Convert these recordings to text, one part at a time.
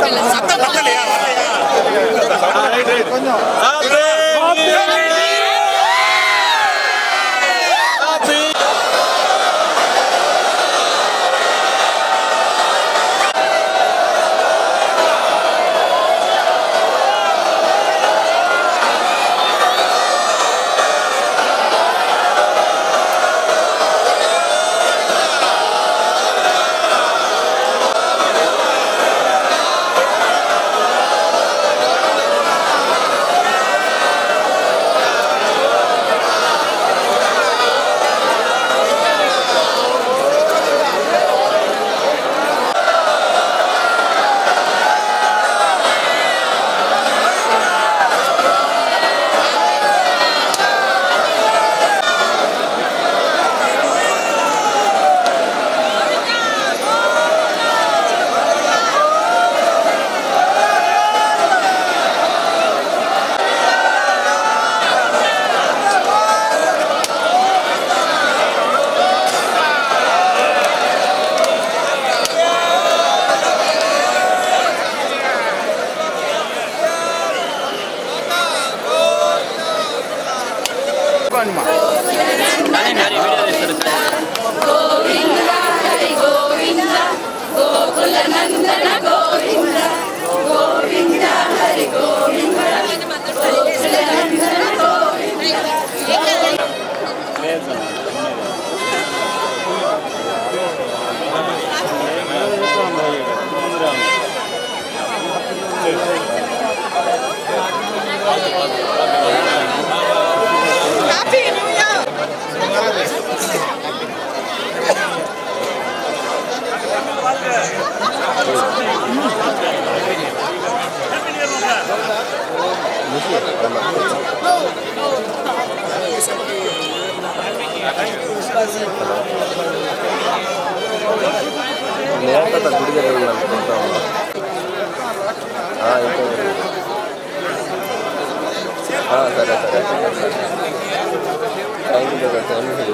నేను కదా గుడి దగ్గర ఉన్నాను కొంత సరే సరే థ్యాంక్ యూ థ్యాంక్ యూ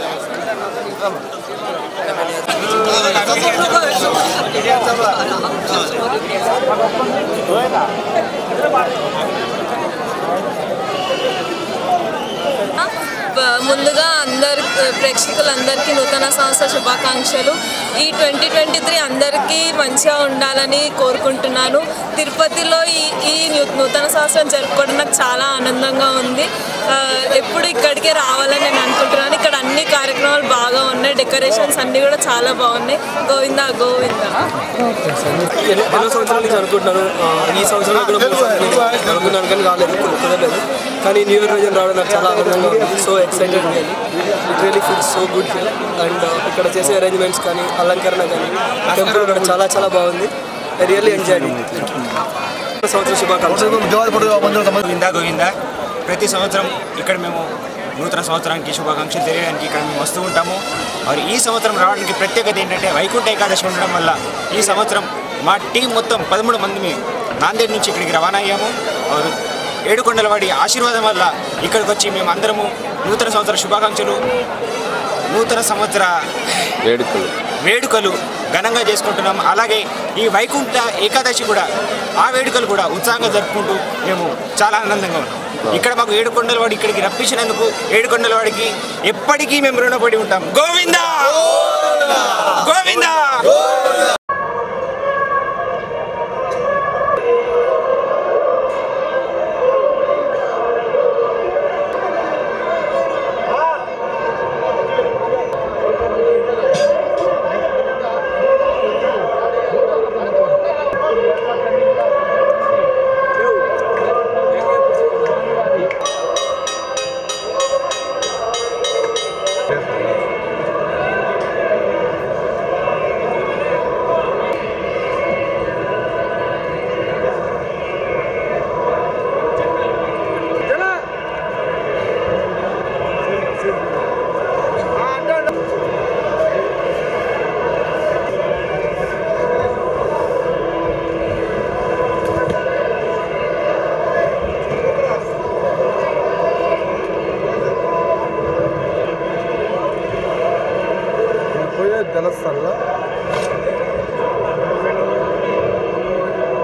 బ- ముందుగా అందరి ప్రేక్షకులందరికీ నూతన సంవత్సర శుభాకాంక్షలు ఈ ట్వంటీ ట్వంటీ త్రీ అందరికీ మంచిగా ఉండాలని కోరుకుంటున్నాను తిరుపతిలో ఈ ఈ నూ- నూతన సంవత్సరం జరుపుకోవడం నాకు చాలా ఆనందంగా ఉంది ఆ, ఎప్పుడు ఇక్కడికే రావాలని నేను అనుకుంటున్నాను ఇక్కడ అన్ని కార్యక్రమాలు బాగా ఉన్నాయి డెకరేషన్స్ అన్నీ కూడా చాలా బాగున్నాయి గోవిందా గోవిందా ఎన్నో ఎన్నో సంవత్సరాల నుంచి అనుకుంటున్నాను ఆ, ఈ సంవత్సరం కూడా మూడోసారి అనుకున్నాను కానీ రాలేదు కుదరలేదు కానీ న్యూ ఇయర్ రోజు రావడం నాకు చాలా ఆనందంగా ఉంది so excited really it really feel so good here and ఇక్కడ చేసే అరేంజ్మెంట్స్ కానీ అలంకరణ కానీ టెంపుల్ కూడా చాలా చాలా బాగుంది ఐ రియల్లీ ఎంజాయ్ సంవత్సర శుభాకాంక్షలు గోవిందా గోవిందా ప్రతి సంవత్సరం ఇక్కడ మేము నూతన సంవత్సరానికి శుభాకాంక్షలు తెలియడానికి ఇక్కడ మేము వస్తూ ఉంటాము మరి ఈ సంవత్సరం రావడానికి ప్రత్యేకత ఏంటంటే వైకుంఠ ఏకాదశి ఉండడం వల్ల ఈ సంవత్సరం మా టీం మొత్తం పదమూడు మంది నాందేడ్ నుంచి ఇక్కడికి రవాణా అయ్యాము వారు ఏడుకొండలవాడి ఆశీర్వాదం వల్ల ఇక్కడికి వచ్చి మేము అందరము నూతన సంవత్సర శుభాకాంక్షలు నూతన సంవత్సర వేడుకలు వేడుకలు ఘనంగా చేసుకుంటున్నాం అలాగే ఈ వైకుంఠ ఏకాదశి కూడా ఆ వేడుకలు కూడా ఉత్సాహంగా జరుపుకుంటూ మేము చాలా ఆనందంగా ఉన్నాం ఇక్కడ మాకు ఏడుకొండల వాడు ఇక్కడికి రప్పించినందుకు ఏడుకొండల వాడికి ఎప్పటికీ మేము రుణపడి ఉంటాం గోవిందా గోవిందా పోయే జలస్థల్లో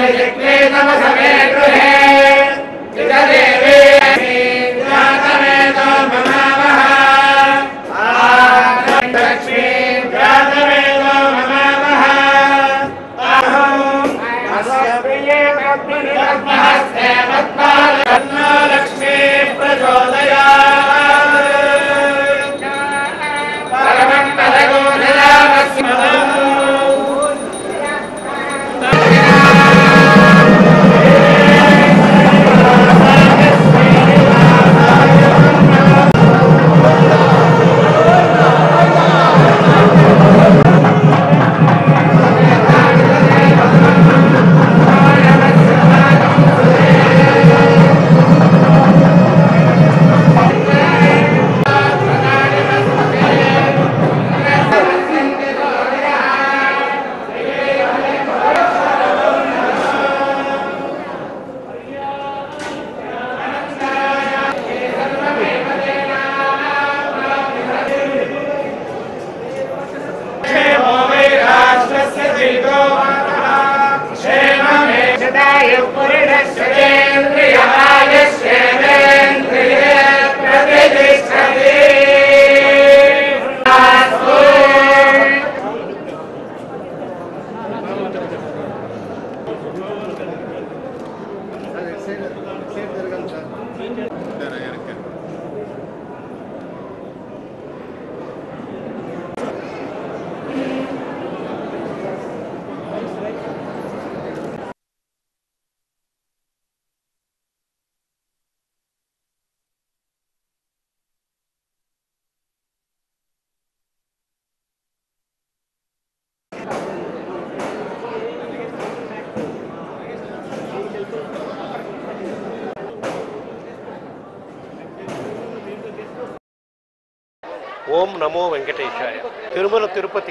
ఓం నమో వెంకటేశాయ తిరుమల తిరుపతి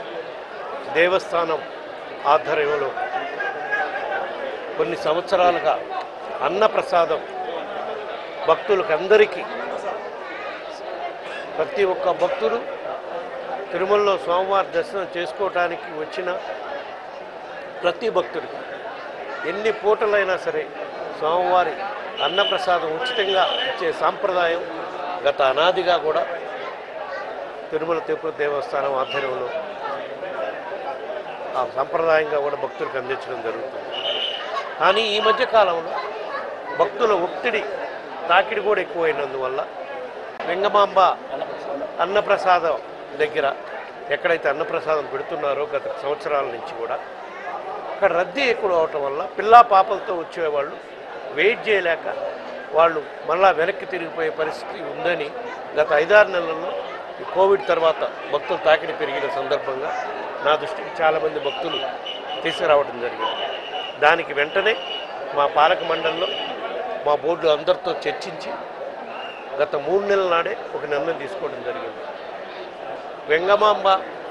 దేవస్థానం ఆధ్వర్యంలో కొన్ని సంవత్సరాలుగా అన్నప్రసాదం భక్తులకు అందరికీ ప్రతి ఒక్క భక్తుడు తిరుమలలో స్వామివారి దర్శనం చేసుకోవటానికి వచ్చిన ప్రతి భక్తుడికి ఎన్ని పూటలైనా సరే స్వామివారి అన్నప్రసాదం ఉచితంగా ఇచ్చే సాంప్రదాయం గత అనాదిగా కూడా తిరుమల తిరుపతి దేవస్థానం ఆధ్వర్యంలో ఆ సంప్రదాయంగా కూడా భక్తులకు అందించడం జరుగుతుంది కానీ ఈ మధ్య కాలంలో భక్తుల ఒత్తిడి తాకిడి కూడా ఎక్కువైనందువల్ల వెంగమాంబ అన్నప్రసాదం దగ్గర ఎక్కడైతే అన్నప్రసాదం పెడుతున్నారో గత సంవత్సరాల నుంచి కూడా అక్కడ రద్దీ ఎక్కువ అవటం వల్ల పిల్లా పాపలతో వచ్చేవాళ్ళు వెయిట్ చేయలేక వాళ్ళు మళ్ళా వెనక్కి తిరిగిపోయే పరిస్థితి ఉందని గత ఐదారు నెలల్లో ఈ కోవిడ్ తర్వాత భక్తుల తాకిడి పెరిగిన సందర్భంగా నా దృష్టికి చాలామంది భక్తులు తీసుకురావడం జరిగింది దానికి వెంటనే మా పాలక మండలిలో మా బోర్డు అందరితో చర్చించి గత మూడు నెలల నాడే ఒక నిర్ణయం తీసుకోవడం జరిగింది వెంగమాంబ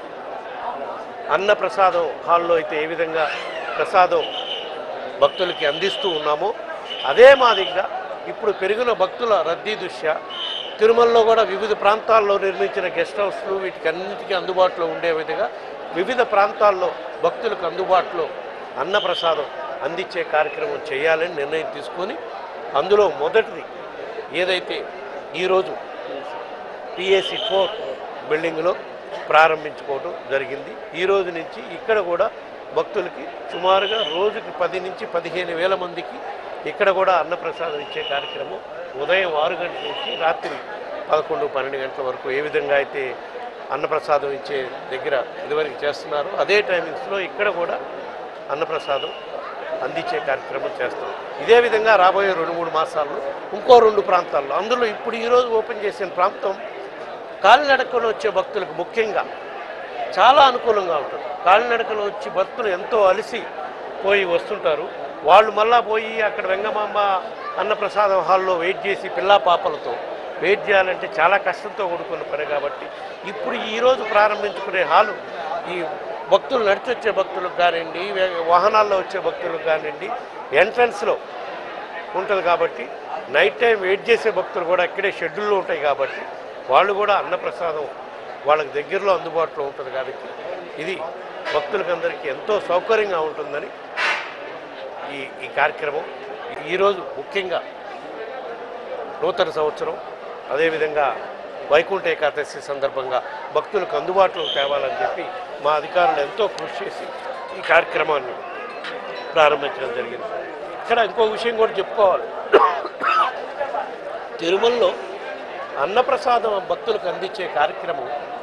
అన్న ప్రసాదం హాల్లో అయితే ఏ విధంగా ప్రసాదం భక్తులకి అందిస్తూ ఉన్నామో అదే మాదిరిగా ఇప్పుడు పెరిగిన భక్తుల రద్దీ దృష్ట్యా తిరుమలలో కూడా వివిధ ప్రాంతాల్లో నిర్మించిన గెస్ట్ హౌస్లు వీటికి అన్నిటికీ అందుబాటులో ఉండే విధంగా వివిధ ప్రాంతాల్లో భక్తులకు అందుబాటులో అన్నప్రసాదం అందించే కార్యక్రమం చేయాలని నిర్ణయం తీసుకొని అందులో మొదటిది ఏదైతే ఈరోజు పిఏసి ఫోర్ బిల్డింగ్లో ప్రారంభించుకోవడం జరిగింది ఈ రోజు నుంచి ఇక్కడ కూడా భక్తులకి సుమారుగా రోజుకి పది నుంచి పదిహేను వేల మందికి ఇక్కడ కూడా అన్నప్రసాదం ఇచ్చే కార్యక్రమం ఉదయం ఆరు గంటల నుంచి రాత్రి పదకొండు పన్నెండు గంటల వరకు ఏ విధంగా అయితే అన్నప్రసాదం ఇచ్చే దగ్గర ఇదివరకు చేస్తున్నారో అదే టైమింగ్స్లో ఇక్కడ కూడా అన్నప్రసాదం అందించే కార్యక్రమం చేస్తాం ఇదే విధంగా రాబోయే రెండు మూడు మాసాల్లో ఇంకో రెండు ప్రాంతాల్లో అందులో ఇప్పుడు ఈరోజు ఓపెన్ చేసిన ప్రాంతం కాలినడకలో వచ్చే భక్తులకు ముఖ్యంగా చాలా అనుకూలంగా ఉంటుంది కాలినడకలో వచ్చి భక్తులు ఎంతో అలసి పోయి వస్తుంటారు వాళ్ళు మళ్ళా పోయి అక్కడ వెంగమాంబ అన్నప్రసాదం హాల్లో వెయిట్ చేసి పిల్లా పాపలతో వెయిట్ చేయాలంటే చాలా కష్టంతో కూడుకున్న పని కాబట్టి ఇప్పుడు ఈరోజు ప్రారంభించుకునే హాలు ఈ భక్తులు నడిచి వచ్చే భక్తులకు కానివ్వండి వే- వాహనాల్లో వచ్చే భక్తులకు కానివ్వండి ఎంట్రన్స్లో ఉంటుంది కాబట్టి నైట్ టైం వెయిట్ చేసే భక్తులు కూడా ఇక్కడే షెడ్యూల్లో ఉంటాయి కాబట్టి వాళ్ళు కూడా అన్నప్రసాదం వాళ్ళకి దగ్గరలో అందుబాటులో ఉంటుంది కాబట్టి ఇది భక్తులకందరికీ ఎంతో సౌకర్యంగా ఉంటుందని ఈ ఈ కార్యక్రమం ఈరోజు ముఖ్యంగా నూతన సంవత్సరం అదేవిధంగా వైకుంఠ ఏకాదశి సందర్భంగా భక్తులకు అందుబాటులో తేవాలని చెప్పి మా అధికారులు ఎంతో కృషి చేసి ఈ కార్యక్రమాన్ని ప్రారంభించడం జరిగింది ఇక్కడ ఇంకో విషయం కూడా చెప్పుకోవాలి తిరుమలలో అన్నప్రసాదం భక్తులకు అందించే కార్యక్రమం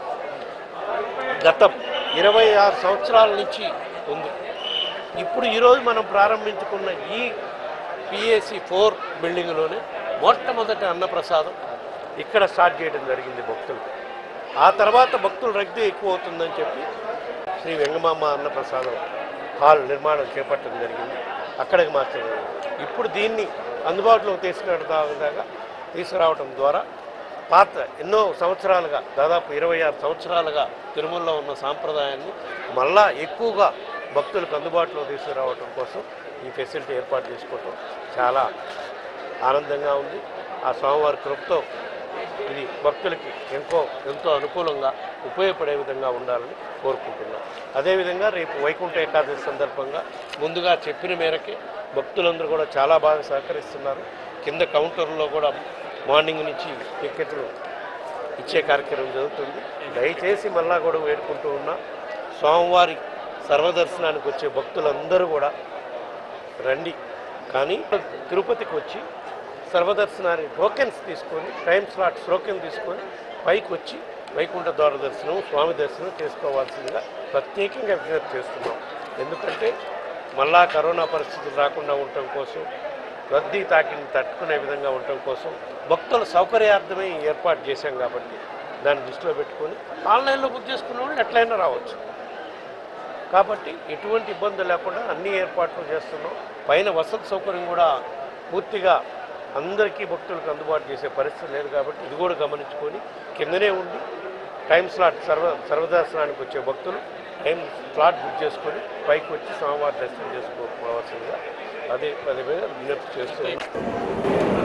గత ఇరవై ఆరు సంవత్సరాల నుంచి ఉంది ఇప్పుడు ఈరోజు మనం ప్రారంభించుకున్న ఈ పిఏసి ఫోర్ బిల్డింగ్లోనే మొట్టమొదటి అన్నప్రసాదం ఇక్కడ స్టార్ట్ చేయడం జరిగింది భక్తులు ఆ తర్వాత భక్తుల రద్దీ ఎక్కువ అవుతుందని చెప్పి శ్రీ వెంగమాంబ అన్నప్రసాదం హాల్ నిర్మాణం చేపట్టడం జరిగింది అక్కడికి మార్చడం ఇప్పుడు దీన్ని అందుబాటులోకి తీసుకురావడం తీసుకురావడం ద్వారా పాత ఎన్నో సంవత్సరాలుగా దాదాపు ఇరవై ఆరు సంవత్సరాలుగా తిరుమలలో ఉన్న సాంప్రదాయాన్ని మళ్ళా ఎక్కువగా భక్తులకు అందుబాటులో తీసుకురావడం కోసం ఈ ఫెసిలిటీ ఏర్పాటు చేసుకోవటం చాలా ఆనందంగా ఉంది ఆ స్వామివారి కృపతో ఇది భక్తులకి ఎంతో ఎంతో అనుకూలంగా ఉపయోగపడే విధంగా ఉండాలని కోరుకుంటున్నాం అదేవిధంగా రేపు వైకుంఠ ఏకాదశి సందర్భంగా ముందుగా చెప్పిన మేరకే భక్తులందరూ కూడా చాలా బాగా సహకరిస్తున్నారు కింద కౌంటర్లో కూడా మార్నింగ్ నుంచి టికెట్లు ఇచ్చే కార్యక్రమం జరుగుతుంది దయచేసి మళ్ళా కూడా వేడుకుంటూ ఉన్నా స్వామివారి సర్వదర్శనానికి వచ్చే భక్తులందరూ కూడా రండి కానీ తిరుపతికి వచ్చి సర్వదర్శనానికి టోకెన్స్ తీసుకొని టైం స్లాట్ టోకెన్ తీసుకొని పైకి వచ్చి వైకుంఠ ద్వార దర్శనం స్వామి దర్శనం చేసుకోవాల్సిందిగా ప్రత్యేకంగా విజ్ఞప్తి చేస్తున్నాం ఎందుకంటే మళ్ళా కరోనా పరిస్థితులు రాకుండా ఉండటం కోసం రద్దీ తాకిని తట్టుకునే విధంగా ఉండటం కోసం భక్తుల సౌకర్యార్థమే ఈ ఏర్పాటు చేశాం కాబట్టి దాన్ని దృష్టిలో పెట్టుకొని ఆన్లైన్లో బుక్ చేసుకున్న వాళ్ళు ఎట్లయినా రావచ్చు కాబట్టి ఎటువంటి ఇబ్బంది లేకుండా అన్ని ఏర్పాట్లు చేస్తున్నాం పైన వసతి సౌకర్యం కూడా పూర్తిగా అందరికీ భక్తులకు అందుబాటు చేసే పరిస్థితి లేదు కాబట్టి ఇది కూడా గమనించుకొని కిందనే ఉండి టైం స్లాట్ సర్వ సర్వదర్శనానికి వచ్చే భక్తులు టైం స్లాట్ బుక్ చేసుకొని పైకి వచ్చి స్వామివారి దర్శనం చేసుకోవాల్సిందిగా అదే పదే మీద విజ్ఞప్తి చేస్తున్నాం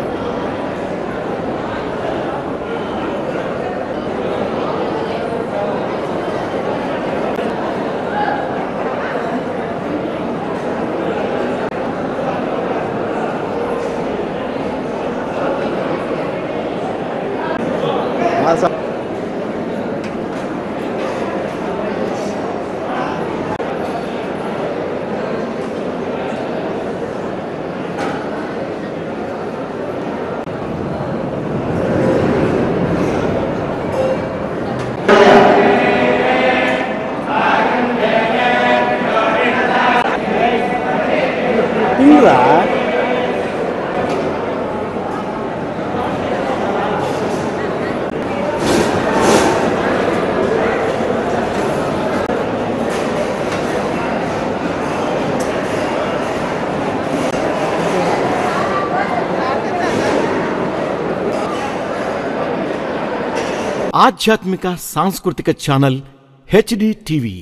ఆధ్యాత్మిక సాంస్కృతిక ఛానల్ హెచ్డి టీవీ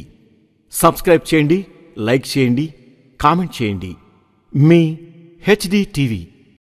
సబ్స్క్రైబ్ చేయండి లైక్ చేయండి కామెంట్ చేయండి మీ హెచ్డి టీవీ